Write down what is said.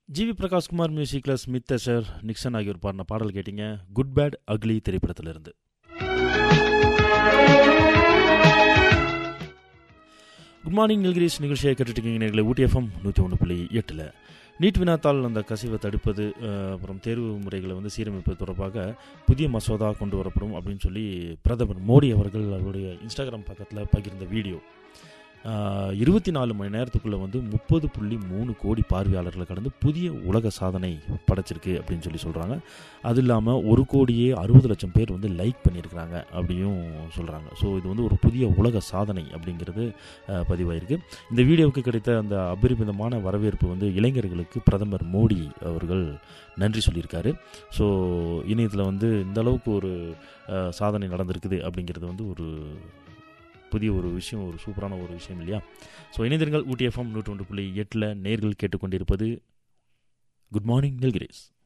GV Prakash Kumar மியூசிக்கில் Smith அஷர் Nixon ஆகியோர் பாடின பாடல் கேட்டீங்க குட் பேட் அக்லி திரைப்படத்திலிருந்து குட் மார்னிங் நில்கிரீஷ் நிகழ்ச்சியை கேட்டுட்ருக்கீங்க நேர்களை ஊட்டி எஃப்எம் நூற்றி ஒன்று புள்ளி எட்டில் நீட் வினாத்தால் அந்த கசிவை தடுப்பது அஹ், அப்புறம் தேர்வு முறைகளை வந்து சீரமைப்பது தொடர்பாக புதிய மசோதா கொண்டு வரப்படும் அப்படின்னு சொல்லி பிரதமர் மோடி அவர்கள் அவருடைய இன்ஸ்டாகிராம் பக்கத்தில் பகிர்ந்த வீடியோ இருபத்தி நாலு மணி நேரத்துக்குள்ளே வந்து முப்பது புள்ளி மூணு கோடி பார்வையாளர்களை கடந்து புதிய உலக சாதனை படைச்சிருக்கு அப்படின்னு சொல்லி சொல்கிறாங்க அது இல்லாமல் ஒரு கோடியே அறுபது லட்சம் பேர் வந்து லைக் பண்ணியிருக்கிறாங்க அப்படியும் சொல்கிறாங்க ஸோ இது வந்து ஒரு புதிய உலக சாதனை அப்படிங்கிறது அஹ், பதிவாயிருக்கு இந்த வீடியோவுக்கு கிடைத்த அந்த அபரிமிதமான வரவேற்பு வந்து இளைஞர்களுக்கு பிரதமர் மோடி அவர்கள் நன்றி சொல்லியிருக்காரு ஸோ இணையத்தில் வந்து இந்த அளவுக்கு ஒரு அஹ், சாதனை நடந்திருக்குது அப்படிங்கிறது வந்து ஒரு புதிய ஒரு விஷயம் ஒரு சூப்பரான ஒரு விஷயம் இல்லையா ஸோ இணைந்திருங்கள் ஊட்டி எஃப்எம் நூற்றி ஒன்று புள்ளி எட்டில் நேர்கள் கேட்டுக்கொண்டிருப்பது குட் மார்னிங் நெல்கிரேஸ்